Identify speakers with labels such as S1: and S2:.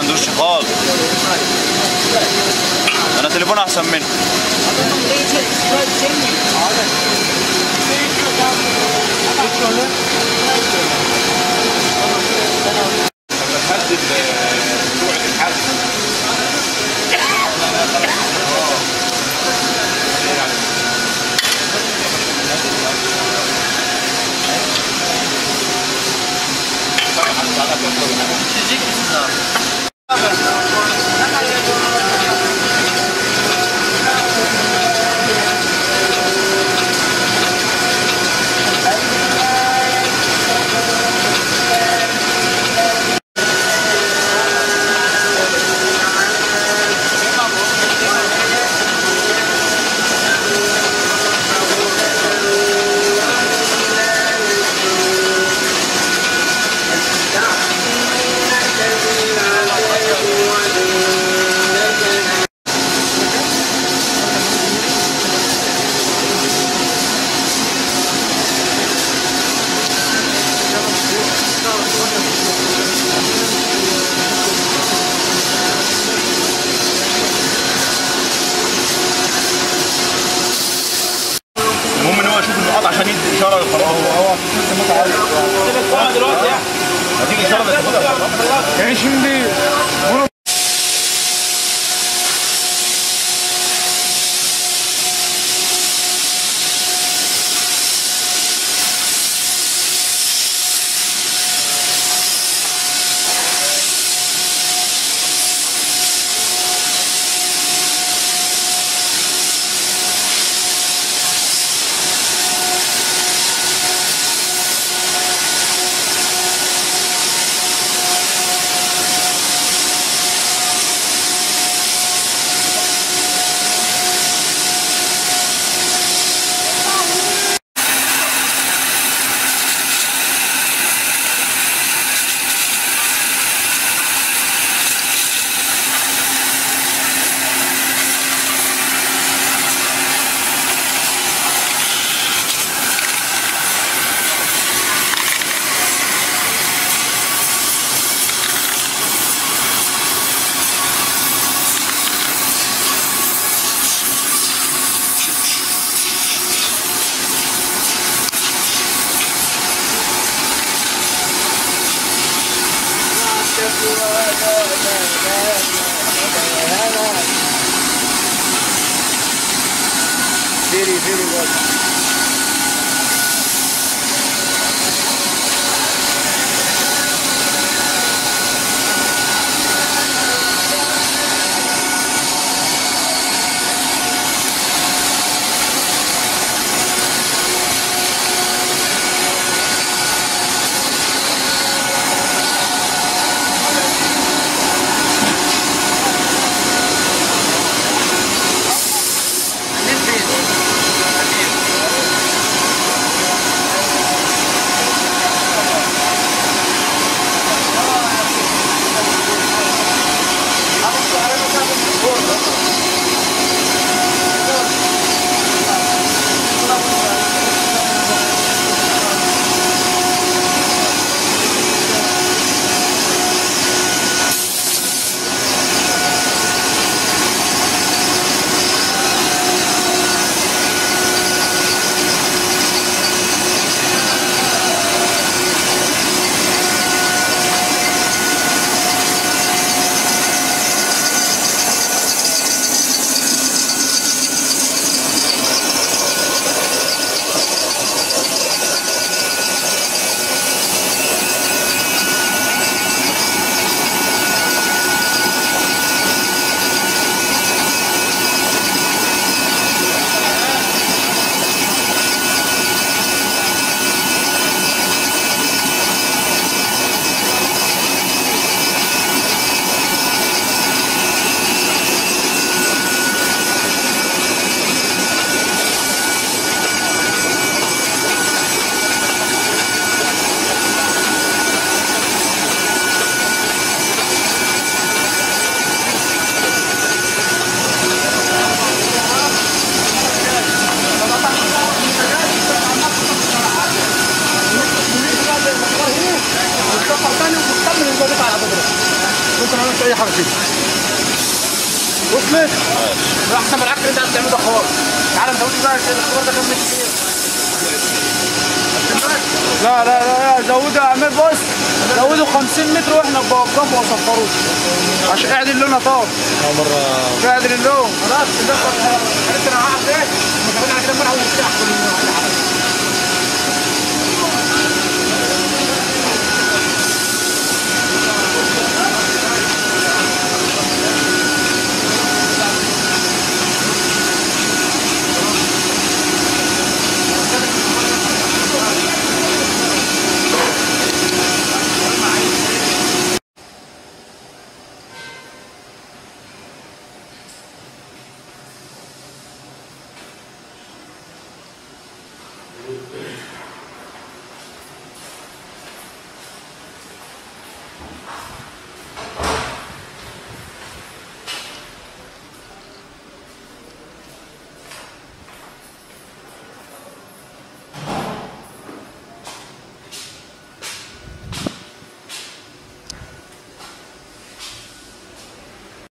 S1: عندوش خالص انا تليفون احسن منه المهم ان هو يشوف النقاط عشان يدي اشاره للقرار هو هو دلوقتي هتيجي اشاره بس تاخدها
S2: Yani şimdi bunu very very well. انت ما عملتش اي حاجه كده وصلت لا احسن من العكس اللي انت عايز تعمله ده خالص تعالى انت قلت بقى الاختبار ده كام متر كده لا لا لا لا زودوا يا عماد بص زودوا 50 متر واحنا بوقفوا وصفروه عشان اعدل لونها طاب
S3: مرة
S2: اعدل اللون خلاص ده عرفت انا هعمل ايه؟ متعودين على كده امبارح ومفتاح كل